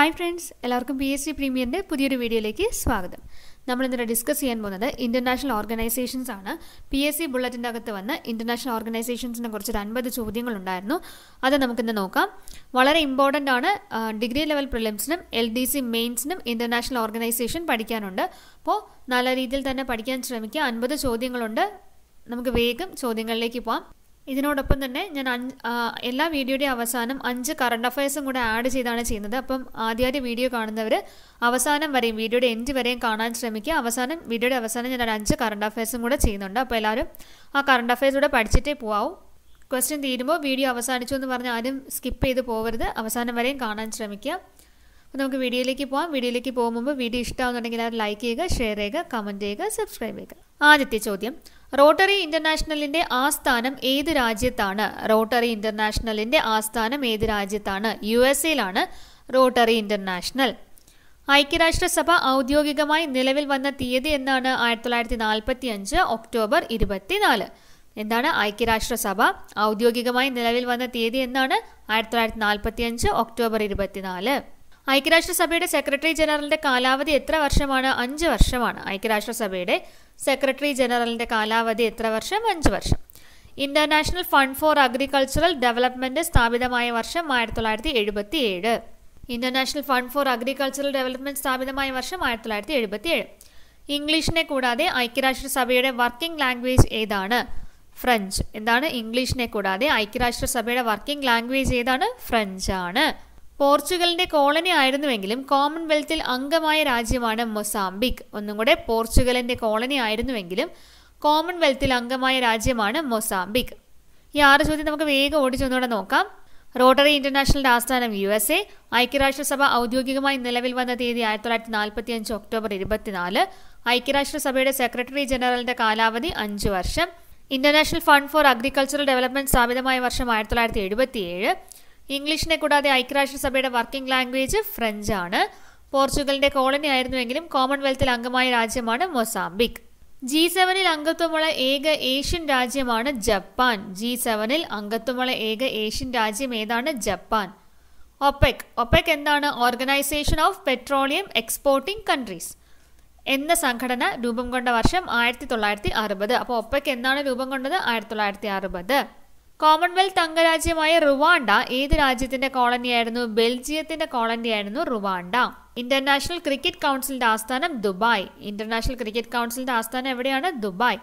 hi friends എല്ലാവർക്കും P S C പ്രീമിയറിൻ്റെ പുതിയൊരു വീഡിയോയിലേക്ക് സ്വാഗതം നമ്മൾ ഇന്നലെ ഡിസ്കസ് ചെയ്യാൻ പോകുന്നത് ഇൻ്റർനാഷണൽ ഓർഗനൈസേഷൻസ് ആണ് പി എസ് സി ബുള്ളറ്റിൻ്റെ അകത്ത് വന്ന് ഇൻ്റർനാഷണൽ ഓർഗനൈസേഷൻസിനെ കുറിച്ച് ഒരു അൻപത് ചോദ്യങ്ങളുണ്ടായിരുന്നു അത് നമുക്കിന്ന് നോക്കാം വളരെ ഇമ്പോർട്ടൻ്റ് ആണ് ആ, ഡിഗ്രി ലെവൽ പ്രിലിംസിനും എൽ ഡി സി മെയിൻസിനും ഇൻ്റർനാഷണൽ ഓർഗനൈസേഷൻ പഠിക്കാനുണ്ട് അപ്പോൾ നല്ല രീതിയിൽ തന്നെ പഠിക്കാൻ ശ്രമിക്കുക അൻപത് ചോദ്യങ്ങളുണ്ട് നമുക്ക് വേഗം ചോദ്യങ്ങളിലേക്ക് പോവാം ഇതിനോടൊപ്പം തന്നെ ഞാൻ അഞ്ച് ആ, എല്ലാ വീഡിയോയുടെ അവസാനം അഞ്ച് കറണ്ട് അഫയേഴ്സും കൂടെ ആഡ് ചെയ്താണ് ചെയ്യുന്നത് അപ്പം ആദ്യമായിട്ട് വീഡിയോ കാണുന്നവർ അവസാനം വരെയും വീഡിയോയുടെ എൻഡ് വരെയും കാണാൻ ശ്രമിക്കുക അവസാനം വീഡിയോയുടെ അവസാനം ഞാൻ ഒരു അഞ്ച് കറണ്ട് അഫയേഴ്സും കൂടെ ചെയ്യുന്നുണ്ട് അപ്പോൾ എല്ലാവരും ആ കറണ്ട് അഫയേഴ്സ് കൂടെ പഠിച്ചിട്ടേ പോവാവും ക്വസ്റ്റ്യൻ തീരുമ്പോൾ വീഡിയോ അവസാനിച്ചു എന്ന് പറഞ്ഞ് ആരും സ്കിപ്പ് ചെയ്ത് പോകരുത് അവസാനം വരെയും കാണാൻ ശ്രമിക്കുക അപ്പോൾ നമുക്ക് വീഡിയോയിലേക്ക് പോകാം വീഡിയോയിലേക്ക് പോകും മുമ്പ് വീഡിയോ ഇഷ്ടമാകുന്നുണ്ടെങ്കിൽ അത് ലൈക്ക് ചെയ്യുക ഷെയർ ചെയ്യുക കമൻറ്റ് ചെയ്യുക സബ്സ്ക്രൈബ് ചെയ്യുക ആദ്യത്തെ ചോദ്യം റോട്ടറി ഇന്റർനാഷണലിന്റെ ആസ്ഥാനം ഏത് രാജ്യത്താണ് റോട്ടറി ഇന്റർനാഷണലിന്റെ ആസ്ഥാനം ഏത് രാജ്യത്താണ് യു എസ് എയിലാണ് റോട്ടറി ഇന്റർനാഷണൽ ഐക്യരാഷ്ട്രസഭ ഔദ്യോഗികമായി നിലവിൽ വന്ന തീയതി എന്നാണ് ആയിരത്തി തൊള്ളായിരത്തി നാൽപ്പത്തി അഞ്ച് ഒക്ടോബർ ഇരുപത്തിനാല് എന്താണ് ഐക്യരാഷ്ട്രസഭ ഔദ്യോഗികമായി നിലവിൽ വന്ന തീയതി എന്നാണ് ആയിരത്തി തൊള്ളായിരത്തി നാൽപ്പത്തി അഞ്ച് ഒക്ടോബർ ഇരുപത്തിനാല് ഐക്യരാഷ്ട്രസഭയുടെ സെക്രട്ടറി ജനറലിന്റെ കാലാവധി എത്ര വർഷമാണ് അഞ്ച് വർഷമാണ് ഐക്യരാഷ്ട്രസഭയുടെ സെക്രട്ടറി ജനറലിന്റെ കാലാവധി എത്ര വർഷം അഞ്ച് വർഷം international fund for agricultural development സ്ഥാപിതമായ വർഷം ആയിരത്തി തൊള്ളായിരത്തി എഴുപത്തി ഏഴ് international fund for agricultural development സ്ഥാപിതമായ വർഷം ആയിരത്തി തൊള്ളായിരത്തി എഴുപത്തി ഏഴ് ഇംഗ്ലീഷിനെ കൂടാതെ ഐക്യരാഷ്ട്രസഭയുടെ വർക്കിംഗ് ലാംഗ്വേജ് ഏതാണ് ഫ്രഞ്ച് എന്താണ് ഇംഗ്ലീഷിനെ കൂടാതെ ഐക്യരാഷ്ട്രസഭയുടെ വർക്കിംഗ് ലാംഗ്വേജ് ഏതാണ് ഫ്രഞ്ച് ആണ് പോർച്ചുഗലിന്റെ കോളനി ആയിരുന്നുവെങ്കിലും കോമൺവെൽത്തിൽ അംഗമായ രാജ്യമാണ് മൊസാംബിക് ഒന്നും കൂടെ പോർച്ചുഗലിന്റെ കോളനി ആയിരുന്നുവെങ്കിലും കോമൺവെൽത്തിൽ അംഗമായ രാജ്യമാണ് മൊസാംബിക് ഈ ആറ് ചോദ്യം നമുക്ക് വേഗം ഓടിച്ചൊന്നുകൂടെ നോക്കാം റോട്ടറി ഇന്റർനാഷണലിന്റെ ആസ്ഥാനം യു എസ് എ ഐക്യരാഷ്ട്രസഭ ഔദ്യോഗികമായി നിലവിൽ വന്ന തീയതി ആയിരത്തി തൊള്ളായിരത്തി നാൽപ്പത്തി അഞ്ച് ഒക്ടോബർ ഇരുപത്തിനാല് ഐക്യരാഷ്ട്രസഭയുടെ സെക്രട്ടറി ജനറലിന്റെ കാലാവധി അഞ്ച് വർഷം international fund for agricultural development സ്ഥാപിതമായ വർഷം ആയിരത്തി തൊള്ളായിരത്തി എഴുപത്തിയേഴ് ഇംഗ്ലീഷിനെ കൂടാതെ ഐക്യരാഷ്ട്രസഭയുടെ വർക്കിംഗ് ലാംഗ്വേജ് ഫ്രഞ്ച് ആണ് പോർച്ചുഗലിന്റെ കോളനി ആയിരുന്നുവെങ്കിലും കോമൺവെൽത്തിൽ അംഗമായ രാജ്യമാണ് മൊസാംബിക് ജി സെവനിൽ അംഗത്വമുള്ള ഏക ഏഷ്യൻ രാജ്യമാണ് ജപ്പാൻ ജി സെവനിൽ അംഗത്വമുള്ള ഏക ഏഷ്യൻ രാജ്യം ഏതാണ് ജപ്പാൻ ഒപെക് ഒപെക് എന്താണ് organisation of petroleum exporting countries എന്ന സംഘടന രൂപം കൊണ്ട വർഷം ആയിരത്തി തൊള്ളായിരത്തി അറുപത് അപ്പോൾ ഒപ്പയ്ക്ക് എന്നാണ് രൂപം കൊണ്ടത് ആയിരത്തി തൊള്ളായിരത്തി അറുപത് കോമൺവെൽത്ത് അംഗരാജ്യമായ റുവാണ്ട ഏത് രാജ്യത്തിന്റെ കോളനിയായിരുന്നു ബെൽജിയത്തിന്റെ കോളനിയായിരുന്നു റുവാണ്ട ഇന്റർനാഷണൽ ക്രിക്കറ്റ് കൗൺസിലിന്റെ ആസ്ഥാനം ദുബായ് ഇന്റർനാഷണൽ ക്രിക്കറ്റ് കൗൺസിലിന്റെ ആസ്ഥാനം എവിടെയാണ് ദുബായ്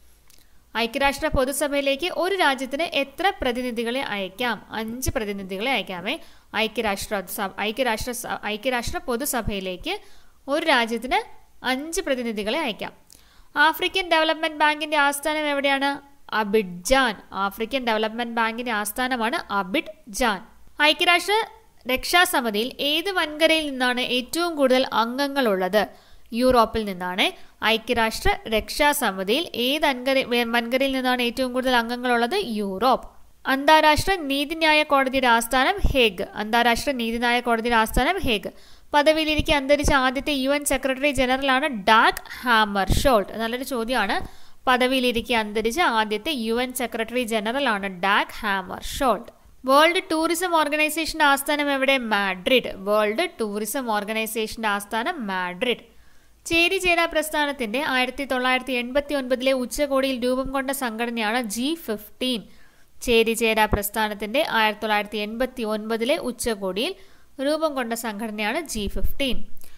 ഐക്യരാഷ്ട്ര പൊതുസഭയിലേക്ക് ഒരു രാജ്യത്തിന് എത്ര പ്രതിനിധികളെ അയക്കാം അഞ്ച് പ്രതിനിധികളെ അയക്കാമേ ഐക്യരാഷ്ട്ര സഭ- ഐക്യരാഷ്ട്ര സ- ഐക്യരാഷ്ട്ര പൊതുസഭയിലേക്ക് ഒരു രാജ്യത്തിന് അഞ്ച് പ്രതിനിധികളെ അയക്കാം ആഫ്രിക്കൻ ഡെവലപ്മെന്റ് ബാങ്കിന്റെ ആസ്ഥാനം എവിടെയാണ് അബിഡ്ജാൻ ആഫ്രിക്കൻ ഡെവലപ്മെന്റ് ബാങ്കിന്റെ ആസ്ഥാനമാണ് അബിഡ്ജാൻ ഐക്യരാഷ്ട്ര രക്ഷാസമിതിയിൽ ഏത് വൻകരയിൽ നിന്നാണ് ഏറ്റവും കൂടുതൽ അംഗങ്ങളുള്ളത് യൂറോപ്പിൽ നിന്നാണ് ഐക്യരാഷ്ട്ര രക്ഷാസമിതിയിൽ ഏത് അൻകര വൻകരയിൽ നിന്നാണ് ഏറ്റവും കൂടുതൽ അംഗങ്ങളുള്ളത് യൂറോപ്പ് അന്താരാഷ്ട്ര നീതിന്യായ കോടതിയുടെ ആസ്ഥാനം ഹേഗ് അന്താരാഷ്ട്ര നീതിന്യായ കോടതിയുടെ ആസ്ഥാനം ഹേഗ് പദവിയിലിരിക്കെ അന്തരിച്ച ആദ്യത്തെ യു എൻ സെക്രട്ടറി ജനറലാണ് ഡാക് ഹാമർ ഷോൾട്ട് നല്ലൊരു ചോദ്യമാണ് പദവിയിലിരിക്കെ അന്തരിച്ച ആദ്യത്തെ യു എൻ സെക്രട്ടറി ജനറലാണ് Dag Hammarskjold world tourism ഓർഗനൈസേഷന്റെ ആസ്ഥാനം എവിടെ മാഡ്രിഡ് വേൾഡ് ടൂറിസം ഓർഗനൈസേഷന്റെ ആസ്ഥാനം മാഡ്രിഡ് ചേരിചേരാ പ്രസ്ഥാനത്തിന്റെ ആയിരത്തി തൊള്ളായിരത്തി എൺപത്തി ഒൻപതിലെ ഉച്ചകോടിയിൽ രൂപം കൊണ്ട സംഘടനയാണ് ജി ഫിഫ്റ്റീൻ ചേരിചേരാ പ്രസ്ഥാനത്തിന്റെ ആയിരത്തി തൊള്ളായിരത്തി എൺപത്തി ഒൻപതിലെ ഉച്ചകോടിയിൽ രൂപം കൊണ്ട സംഘടനയാണ് G fifteen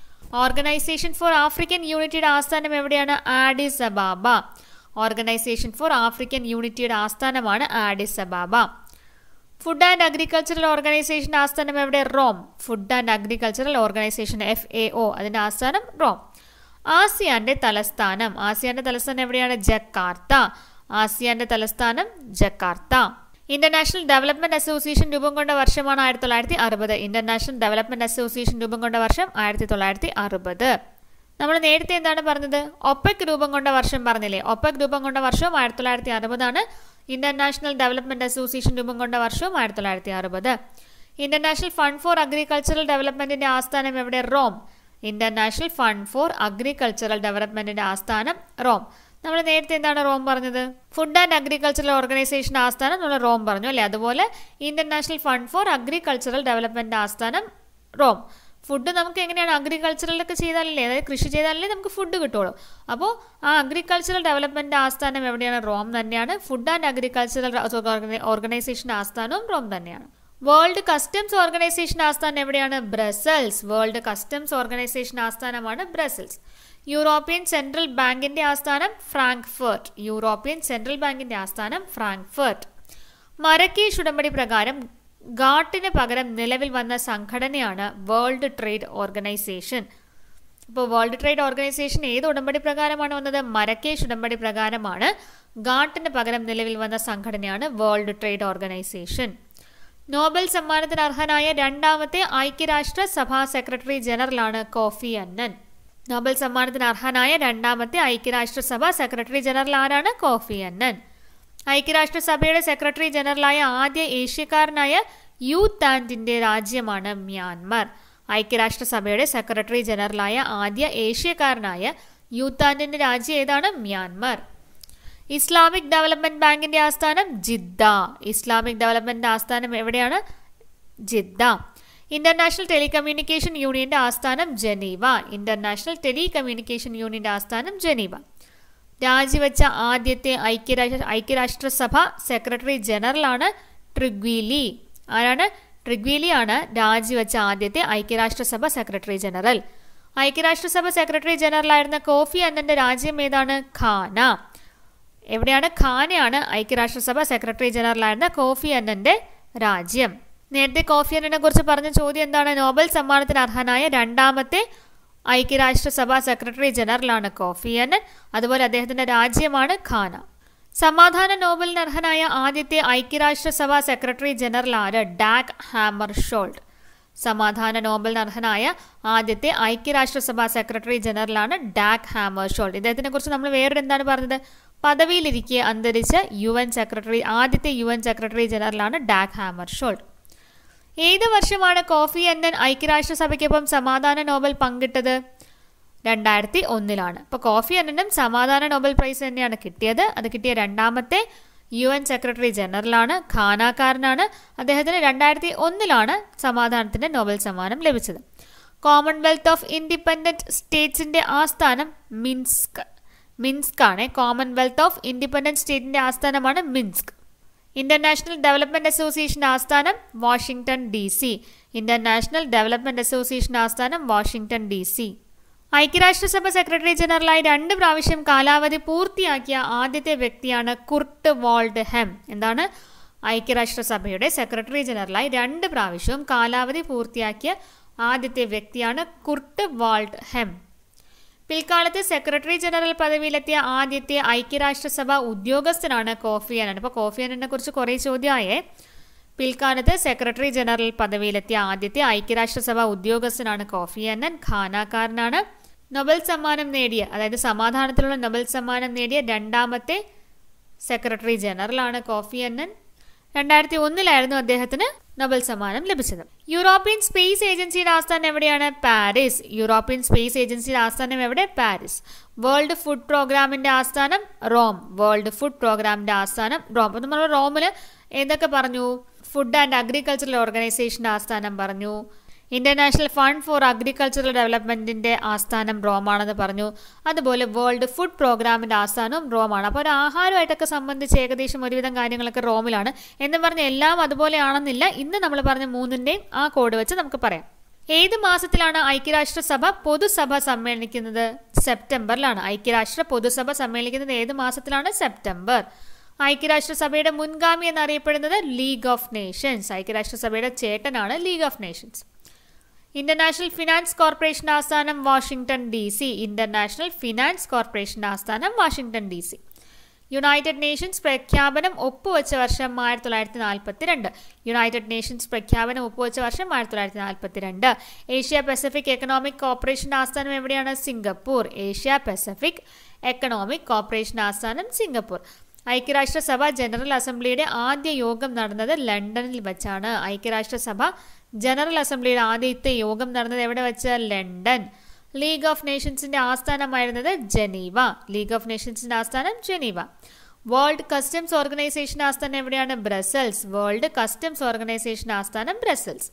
organisation for African യൂണിറ്റിയുടെ ആസ്ഥാനം എവിടെയാണ് Addis Ababa organisation for African യൂണിറ്റിയുടെ ആസ്ഥാനമാണ് Addis Ababa food and agricultural ഓർഗനൈസേഷന്റെ ആസ്ഥാനം എവിടെ Rome food and agricultural organisation F A O അതിന്റെ ആസ്ഥാനം റോം ആസിയാന്റെ തലസ്ഥാനം ആസിയാന്റെ തലസ്ഥാനം എവിടെയാണ് ജക്കാർത്ത ആസിയാന്റെ തലസ്ഥാനം ജക്കാർത്ത ഇന്റർനാഷണൽ ഡെവലപ്മെന്റ് അസോസിയേഷൻ രൂപം കൊണ്ട വർഷമാണ് ആയിരത്തി തൊള്ളായിരത്തി അറുപത് ഇന്റർനാഷണൽ ഡെവലപ്മെന്റ് അസോസിയേഷൻ രൂപം കൊണ്ട വർഷം ആയിരത്തി തൊള്ളായിരത്തി അറുപത് നമ്മൾ നേരത്തെ എന്താണ് പറഞ്ഞത് ഒപ്പക് രൂപം കൊണ്ട വർഷം പറഞ്ഞില്ലേ ഒപ്പക് രൂപം കൊണ്ട വർഷവും ആയിരത്തി തൊള്ളായിരത്തി അറുപതാണ് ഇന്റർനാഷണൽ ഡെവലപ്മെന്റ് അസോസിയേഷൻ രൂപം കൊണ്ട വർഷവും ആയിരത്തി തൊള്ളായിരത്തി അറുപത് ഇന്റർനാഷണൽ ഫണ്ട് ഫോർ അഗ്രികൾച്ചറൽ ഡെവലപ്മെന്റിന്റെ ആസ്ഥാനം എവിടെ Rome international fund for agricultural ഡെവലപ്മെന്റിന്റെ ആസ്ഥാനം റോം നമ്മൾ നേരത്തെ എന്താണ് റോം പറഞ്ഞത് ഫുഡ് ആൻഡ് അഗ്രികൾച്ചറൽ ഓർഗനൈസേഷൻ ആസ്ഥാനം നമ്മൾ റോം പറഞ്ഞു അല്ലേ അതുപോലെ international fund for agricultural development ആസ്ഥാനം റോം ഫുഡ് നമുക്ക് എങ്ങനെയാണ് അഗ്രികൾച്ചറലൊക്കെ ചെയ്താലല്ലേ അതായത് കൃഷി ചെയ്താലല്ലേ നമുക്ക് ഫുഡ് കിട്ടുള്ളൂ അപ്പോൾ ആ അഗ്രികൾച്ചറൽ ഡെവലപ്മെൻറ്റ് ആസ്ഥാനം എവിടെയാണ് റോം തന്നെയാണ് ഫുഡ് ആൻഡ് അഗ്രികൾച്ചറൽ ഓർഗനൈസേഷൻ ആസ്ഥാനവും റോം തന്നെയാണ് വേൾഡ് കസ്റ്റംസ് ഓർഗനൈസേഷൻ ആസ്ഥാനം എവിടെയാണ് ബ്രസൽസ് വേൾഡ് കസ്റ്റംസ് ഓർഗനൈസേഷൻ ആസ്ഥാനമാണ് ബ്രസൽസ് യൂറോപ്യൻ സെൻട്രൽ ബാങ്കിന്റെ ആസ്ഥാനം ഫ്രാങ്ക്ഫർട്ട് യൂറോപ്യൻ സെൻട്രൽ ബാങ്കിന്റെ ആസ്ഥാനം ഫ്രാങ്ക്ഫർട്ട് മരക്കേഷ് ഉടമ്പടി പ്രകാരം ഗാട്ടിന് പകരം നിലവിൽ വന്ന സംഘടനയാണ് വേൾഡ് ട്രേഡ് ഓർഗനൈസേഷൻ ഇപ്പോൾ വേൾഡ് ട്രേഡ് ഓർഗനൈസേഷൻ ഏത് ഉടമ്പടി പ്രകാരമാണ് വന്നത് മരക്കേഷ് ഉടമ്പടി പ്രകാരമാണ് ഗാട്ടിന് പകരം നിലവിൽ വന്ന സംഘടനയാണ് വേൾഡ് ട്രേഡ് ഓർഗനൈസേഷൻ നോബൽ സമ്മാനത്തിന് അർഹനായ രണ്ടാമത്തെ ഐക്യരാഷ്ട്ര സഭാ സെക്രട്ടറി ജനറലാണ് കോഫി അന്നൻ നോബൽ സമ്മാനത്തിന് അർഹനായ രണ്ടാമത്തെ ഐക്യരാഷ്ട്രസഭ സെക്രട്ടറി ജനറൽ ആരാണ് കോഫി അന്നൻ ഐക്യരാഷ്ട്രസഭയുടെ സെക്രട്ടറി ജനറലായ ആദ്യ ഏഷ്യക്കാരനായ യു താൻഡിന്റെ രാജ്യമാണ് മ്യാൻമർ ഐക്യരാഷ്ട്രസഭയുടെ സെക്രട്ടറി ജനറലായ ആദ്യ ഏഷ്യക്കാരനായ യൂത്താൻഡിന്റെ രാജ്യം ഏതാണ് മ്യാൻമർ ഇസ്ലാമിക് ഡെവലപ്മെന്റ് ബാങ്കിന്റെ ആസ്ഥാനം ജിദ്ദ ഇസ്ലാമിക് ഡെവലപ്മെന്റ് ആസ്ഥാനം എവിടെയാണ് ജിദ്ദ ഇന്റർനാഷണൽ ടെലികമ്മ്യൂണിക്കേഷൻ യൂണിയന്റെ ആസ്ഥാനം ജനീവ ഇന്റർനാഷണൽ ടെലികമ്മ്യൂണിക്കേഷൻ യൂണിയന്റെ ആസ്ഥാനം ജനീവ രാജിവെച്ച ആദ്യത്തെ ഐക്യരാഷ്ട്ര ഐക്യരാഷ്ട്രസഭ സെക്രട്ടറി ജനറലാണ് ട്രിഗ്വിലി ആരാണ് ട്രിഗ്വിലി ആണ് രാജിവെച്ച ആദ്യത്തെ ഐക്യരാഷ്ട്രസഭ സെക്രട്ടറി ജനറൽ ഐക്യരാഷ്ട്രസഭ സെക്രട്ടറി ജനറൽ ആയിരുന്ന കോഫി അന്നന്റെ രാജ്യം ഏതാണ് ഖാന എവിടെയാണ് ഖാനയാണ് ഐക്യരാഷ്ട്രസഭ സെക്രട്ടറി ജനറൽ ആയിരുന്ന കോഫി അന്നന്റെ രാജ്യം നേരത്തെ കോഫി അന്നനെ കുറിച്ച് പറഞ്ഞ ചോദ്യം എന്താണ് നോബൽ സമ്മാനത്തിന് അർഹനായ രണ്ടാമത്തെ ഐക്യരാഷ്ട്രസഭ സെക്രട്ടറി ജനറലാണ് കോഫി അന്നൻ അതുപോലെ അദ്ദേഹത്തിന്റെ രാജ്യമാണ് ഖാന സമാധാന നോബലിന് അർഹനായ ആദ്യത്തെ ഐക്യരാഷ്ട്രസഭ സെക്രട്ടറി ജനറൽ ആര് ഡാക് ഹാമർ ഷോൾഡ് സമാധാന നോബലിന് അർഹനായ ആദ്യത്തെ ഐക്യരാഷ്ട്രസഭ സെക്രട്ടറി ജനറലാണ് ഡാക് ഹാമർ ഷോൾഡ് ഇദ്ദേഹത്തിനെ കുറിച്ച് നമ്മൾ വേറൊരു എന്താണ് പറഞ്ഞത് പദവിയിലിരിക്കെ അന്തരിച്ച യു എൻ സെക്രട്ടറി ആദ്യത്തെ യു എൻ സെക്രട്ടറി ജനറലാണ് ഡാക് ഹാമർ ഷോൾഡ് ഏത് വർഷമാണ് കോഫി അന്നൻ ഐക്യരാഷ്ട്രസഭയ്ക്കൊപ്പം സമാധാന നോബൽ പങ്കിട്ടത് രണ്ടായിരത്തി ഒന്നിലാണ് അപ്പോൾ കോഫി അന്നനും സമാധാന നോബൽ പ്രൈസ് തന്നെയാണ് കിട്ടിയത് അത് കിട്ടിയ രണ്ടാമത്തെ യു എൻ സെക്രട്ടറി ജനറലാണ് ഖാനാക്കാരനാണ് അദ്ദേഹത്തിന് രണ്ടായിരത്തി ഒന്നിലാണ് സമാധാനത്തിന്റെ നോബൽ സമ്മാനം ലഭിച്ചത് കോമൺവെൽത്ത് ഓഫ് ഇൻഡിപെൻഡന്റ് സ്റ്റേറ്റ്സിന്റെ ആസ്ഥാനം മിൻസ്ക് മിൻസ്ക് ആണ് കോമൺവെൽത്ത് ഓഫ് ഇൻഡിപെൻഡന്റ് സ്റ്റേറ്റിന്റെ ആസ്ഥാനമാണ് മിൻസ്ക് ഇന്റർനാഷണൽ ഡെവലപ്മെന്റ് അസോസിയേഷൻ ആസ്ഥാനം Washington D C international development association ആസ്ഥാനം വാഷിംഗ്ടൺ ഡി സി ഐക്യരാഷ്ട്രസഭ സെക്രട്ടറി ജനറലായി രണ്ട് പ്രാവശ്യം കാലാവധി പൂർത്തിയാക്കിയ ആദ്യത്തെ വ്യക്തിയാണ് കുർട്ട് വാൾഡ് ഹെം എന്താണ് ഐക്യരാഷ്ട്രസഭയുടെ സെക്രട്ടറി ജനറലായി രണ്ട് പ്രാവശ്യവും കാലാവധി പൂർത്തിയാക്കിയ ആദ്യത്തെ വ്യക്തിയാണ് കുർട്ട് വാൾഡ് ഹെം പിൽക്കാലത്ത് സെക്രട്ടറി ജനറൽ പദവിയിലെത്തിയ ആദ്യത്തെ ഐക്യരാഷ്ട്രസഭ ഉദ്യോഗസ്ഥനാണ് കോഫി അനൻ അപ്പോൾ കോഫി അനനെ കുറിച്ച് കുറേ ചോദ്യമായേ പിൽക്കാലത്ത് സെക്രട്ടറി ജനറൽ പദവിയിലെത്തിയ ആദ്യത്തെ ഐക്യരാഷ്ട്രസഭ ഉദ്യോഗസ്ഥനാണ് കോഫി അന്നൻ ഖാനാക്കാരനാണ് നൊബൽ സമ്മാനം നേടിയ അതായത് സമാധാനത്തിലുള്ള നൊബൽ സമ്മാനം നേടിയ രണ്ടാമത്തെ സെക്രട്ടറി ജനറലാണ് കോഫി അന്നൻ രണ്ടായിരത്തി ഒന്നിലായിരുന്നു അദ്ദേഹത്തിന് നൊബൽ സമ്മാനം ലഭിച്ചത് യൂറോപ്യൻ സ്പേസ് ഏജൻസിയുടെ ആസ്ഥാനം എവിടെയാണ് പാരീസ് യൂറോപ്യൻ സ്പേസ് ഏജൻസിയുടെ ആസ്ഥാനം എവിടെ പാരീസ് വേൾഡ് ഫുഡ് പ്രോഗ്രാമിന്റെ ആസ്ഥാനം റോം വേൾഡ് ഫുഡ് പ്രോഗ്രാമിന്റെ ആസ്ഥാനം റോം അപ്പോൾ നമ്മൾ റോമിൽ ഏതൊക്കെ പറഞ്ഞു ഫുഡ് ആൻഡ് അഗ്രികൾച്ചറൽ ഓർഗനൈസേഷന്റെ ആസ്ഥാനം പറഞ്ഞു ഇന്റർനാഷണൽ ഫണ്ട് ഫോർ അഗ്രികൾച്ചറൽ ഡെവലപ്മെന്റിന്റെ ആസ്ഥാനം റോമാണെന്ന് പറഞ്ഞു അതുപോലെ വേൾഡ് ഫുഡ് പ്രോഗ്രാമിന്റെ ആസ്ഥാനവും റോമാണ് അപ്പോൾ ഒരു ആഹാരമായിട്ടൊക്കെ സംബന്ധിച്ച് ഏകദേശം ഒരുവിധം കാര്യങ്ങളൊക്കെ റോമിലാണ് എന്ന് പറഞ്ഞ് എല്ലാം അതുപോലെയാണെന്നില്ല ഇന്ന് നമ്മൾ പറഞ്ഞ മൂന്നിന്റെയും ആ കോഡ് വെച്ച് നമുക്ക് പറയാം ഏത് മാസത്തിലാണ് ഐക്യരാഷ്ട്രസഭ പൊതുസഭ സമ്മേളിക്കുന്നത് സെപ്റ്റംബറിലാണ് ഐക്യരാഷ്ട്ര പൊതുസഭ സമ്മേളിക്കുന്നത് ഏത് മാസത്തിലാണ് സെപ്റ്റംബർ ഐക്യരാഷ്ട്രസഭയുടെ മുൻഗാമി എന്നറിയപ്പെടുന്നത് ലീഗ് ഓഫ് നേഷൻസ് ഐക്യരാഷ്ട്രസഭയുടെ ചേട്ടനാണ് league of nations international finance corporation ആസ്ഥാനം Washington D C international finance corporation ആസ്ഥാനം Washington D C United Nations പ്രഖ്യാപനം ഒപ്പുവെച്ച വർഷം ആയിരത്തി തൊള്ളായിരത്തി നാൽപ്പത്തി രണ്ട് യുണൈറ്റഡ് നേഷൻസ് പ്രഖ്യാപനം ഒപ്പുവെച്ച വർഷം ആയിരത്തി തൊള്ളായിരത്തി നാൽപ്പത്തി രണ്ട് ഏഷ്യ പസഫിക് എക്കണോമിക് കോർപ്പറേഷൻ ആസ്ഥാനം എവിടെയാണ് Singapore Asia Pacific economic corporation ആസ്ഥാനം സിംഗപ്പൂർ ഐക്യരാഷ്ട്രസഭ ജനറൽ അസംബ്ലിയുടെ ആദ്യ യോഗം നടന്നത് ലണ്ടനിൽ വെച്ചാണ് ഐക്യരാഷ്ട്രസഭ ജനറൽ അസംബ്ലിയുടെ ആദ്യത്തെ യോഗം നടന്നത് എവിടെ വെച്ച് ലണ്ടൻ ലീഗ് ഓഫ് നേഷൻസിന്റെ ആസ്ഥാനമായിരുന്നത് ജനീവ ലീഗ് ഓഫ് നേഷൻസിന്റെ ആസ്ഥാനം ജനീവ വേൾഡ് കസ്റ്റംസ് ഓർഗനൈസേഷൻ ആസ്ഥാനം എവിടെയാണ് ബ്രസൽസ് വേൾഡ് കസ്റ്റംസ് ഓർഗനൈസേഷൻ ആസ്ഥാനം ബ്രസൽസ്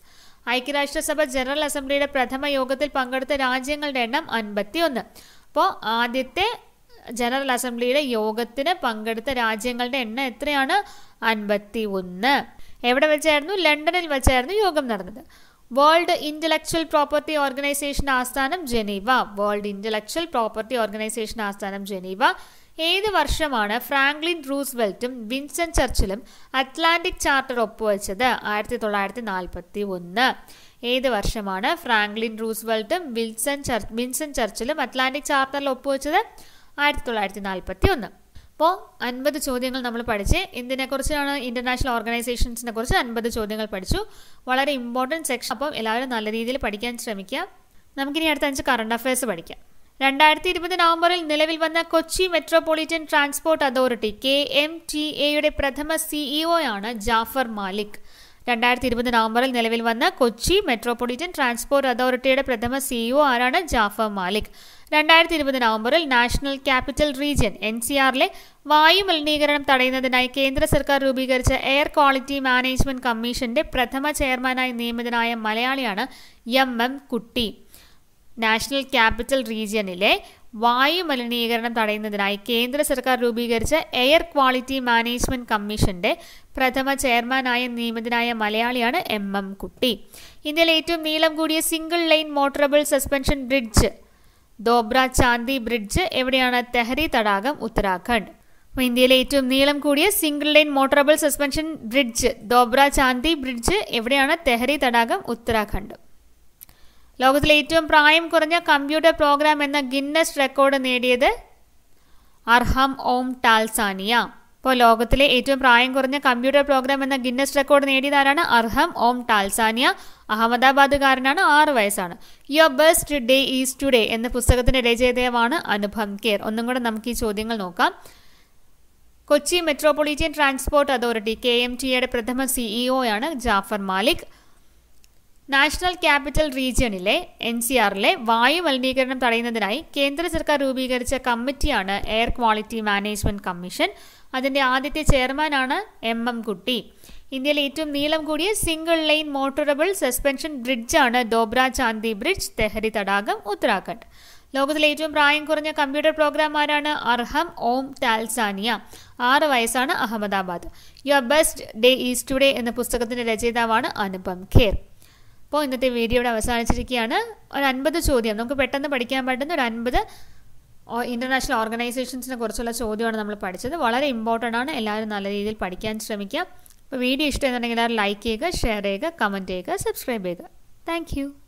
ഐക്യരാഷ്ട്രസഭ ജനറൽ അസംബ്ലിയുടെ പ്രഥമ യോഗത്തിൽ പങ്കെടുത്ത രാജ്യങ്ങളുടെ എണ്ണം അൻപത്തി ഒന്ന് അപ്പോൾ ആദ്യത്തെ ജനറൽ അസംബ്ലിയുടെ യോഗത്തിന് പങ്കെടുത്ത രാജ്യങ്ങളുടെ എണ്ണം എത്രയാണ് അൻപത്തി ഒന്ന് എവിടെ വെച്ചായിരുന്നു ലണ്ടനിൽ വെച്ചായിരുന്നു യോഗം നടന്നത് വേൾഡ് ഇന്റലക്ച്വൽ പ്രോപ്പർട്ടി ഓർഗനൈസേഷൻ ആസ്ഥാനം Geneva world intellectual property organisation ആസ്ഥാനം ജനീവ ഏത് വർഷമാണ് ഫ്രാങ്ക്ലിൻ റൂസ്വെൽറ്റും വിൻസൻ ചർച്ചിലും അറ്റ്ലാന്റിക് ചാർട്ടർ ഒപ്പുവെച്ചത് ആയിരത്തി തൊള്ളായിരത്തി നാൽപ്പത്തി ഒന്ന് ഏത് വർഷമാണ് ഫ്രാങ്ക്ലിൻ റൂസ്വെൽറ്റും വിൽസൺ ചർ വിൻസൻ ചർച്ചിലും അറ്റ്ലാന്റിക് ചാർട്ടറിൽ ഒപ്പുവെച്ചത് ആയിരത്തി തൊള്ളായിരത്തി നാൽപ്പത്തി ഒന്ന് അപ്പോൾ അൻപത് ചോദ്യങ്ങൾ നമ്മൾ പഠിച്ച് എന്തിനെക്കുറിച്ചാണ് ഇൻ്റർനാഷണൽ ഓർഗനൈസേഷൻസിനെ കുറിച്ച് അൻപത് ചോദ്യങ്ങൾ പഠിച്ചു വളരെ ഇമ്പോർട്ടൻറ്റ് സെക്ഷൻ അപ്പം എല്ലാവരും നല്ല രീതിയിൽ പഠിക്കാൻ ശ്രമിക്കുക നമുക്കിനി അടുത്ത അഞ്ച് കറണ്ട് അഫയേഴ്സ് പഠിക്കാം രണ്ടായിരത്തി ഇരുപത് നവംബറിൽ നിലവിൽ വന്ന Kochi metropolitan transport authority K M T എയുടെ പ്രഥമ സിഇഒ ആണ് ജാഫർ മാലിക് രണ്ടായിരത്തി ഇരുപത് നവംബറിൽ നിലവിൽ വന്ന കൊച്ചി മെട്രോപൊളിറ്റൻ ട്രാൻസ്പോർട്ട് അതോറിറ്റിയുടെ പ്രഥമ സിഇഒ ആരാണ് ജാഫർ മാലിക് രണ്ടായിരത്തി ഇരുപത് നവംബറിൽ national capital region N C ആറിലെ വായു മലിനീകരണം തടയുന്നതിനായി കേന്ദ്ര സർക്കാർ രൂപീകരിച്ച എയർ ക്വാളിറ്റി മാനേജ്മെന്റ് കമ്മീഷന്റെ പ്രഥമ ചെയർമാനായി നിയമിതനായ മലയാളിയാണ് M M Kutty national capital റീജിയനിലെ വായു മലിനീകരണം തടയുന്നതിനായി കേന്ദ്ര സർക്കാർ രൂപീകരിച്ച എയർ ക്വാളിറ്റി മാനേജ്മെന്റ് കമ്മീഷന്റെ പ്രഥമ ചെയർമാനായ നിയമിതനായ മലയാളിയാണ് എം എം കുട്ടി ഇന്ത്യയിലെ ഏറ്റവും നീളം കൂടിയ single line motorable suspension bridge Dobra Chanti bridge എവിടെയാണ് തെഹരി തടാകം ഉത്തരാഖണ്ഡ് അപ്പോൾ ഇന്ത്യയിലെ ഏറ്റവും നീളം കൂടിയ single line motorable suspension bridge Dobra Chanti bridge എവിടെയാണ് തെഹരി തടാകം ഉത്തരാഖണ്ഡ് ലോകത്തിലെ ഏറ്റവും പ്രായം കുറഞ്ഞ കമ്പ്യൂട്ടർ പ്രോഗ്രാം എന്ന ഗിന്നസ് റെക്കോർഡ് നേടിയത് അർഹം ഓം ടാൽസാനിയ ഇപ്പോൾ ലോകത്തിലെ ഏറ്റവും പ്രായം കുറഞ്ഞ കമ്പ്യൂട്ടർ പ്രോഗ്രാം എന്ന ഗിന്നസ് റെക്കോർഡ് നേടിയതാരാണ് അർഹം ഓം ടാൽസാനിയ അഹമ്മദാബാദുകാരനാണ് ആറ് വയസ്സാണ് your best day is today എന്ന പുസ്തകത്തിന്റെ രചയിതാവാണ് അനുപം കെയർ ഒന്നും കൂടെ നമുക്ക് ഈ ചോദ്യങ്ങൾ നോക്കാം Kochi metropolitan transport authority K M ടിയുടെ പ്രഥമ സിഇഒയാണ് ജാഫർ മാലിക് നാഷണൽ ക്യാപിറ്റൽ റീജിയണിലെ എൻ സി ആറിലെ വായു മലിനീകരണം തടയുന്നതിനായി കേന്ദ്ര സർക്കാർ രൂപീകരിച്ച കമ്മിറ്റിയാണ് എയർ ക്വാളിറ്റി മാനേജ്മെന്റ് കമ്മീഷൻ അതിന്റെ ആദ്യത്തെ ചെയർമാനാണ് എം എം കുട്ടി ഇന്ത്യയിലെ ഏറ്റവും നീളം കൂടിയ സിംഗിൾ ലൈൻ മോട്ടോറബിൾ സസ്പെൻഷൻ ബ്രിഡ്ജാണ് ദോബ്ര ചാന്തി ബ്രിഡ്ജ് തെഹരി തടാകം ഉത്തരാഖണ്ഡ് ലോകത്തിലെ ഏറ്റവും പ്രായം കുറഞ്ഞ കമ്പ്യൂട്ടർ പ്രോഗ്രാമറാണ് അർഹം ഓം ടാൽസാനിയ ആറ് വയസ്സാണ് Ahmedabad your best day is today എന്ന പുസ്തകത്തിന്റെ രചയിതാവാണ് അനുപം ഖേർ അപ്പോൾ ഇന്നത്തെ വീഡിയോ ഇവിടെ അവസാനിച്ചിരിക്കുകയാണ് ഒരു അൻപത് ചോദ്യം നമുക്ക് പെട്ടെന്ന് പഠിക്കാൻ പറ്റുന്ന ഒരു അൻപത് ഇൻ്റർനാഷണൽ ഓർഗനൈസേഷൻസിനെ കുറിച്ചുള്ള ചോദ്യമാണ് നമ്മൾ പഠിച്ചത് വളരെ ഇമ്പോർട്ടൻ്റ് ആണ് എല്ലാവരും നല്ല രീതിയിൽ പഠിക്കാൻ ശ്രമിക്കുക അപ്പോൾ വീഡിയോ ഇഷ്ടമെന്നുണ്ടെങ്കിൽ എല്ലാവരും ലൈക്ക് ചെയ്യുക ഷെയർ ചെയ്യുക കമൻറ്റ് ചെയ്യുക സബ്സ്ക്രൈബ് ചെയ്യുക താങ്ക്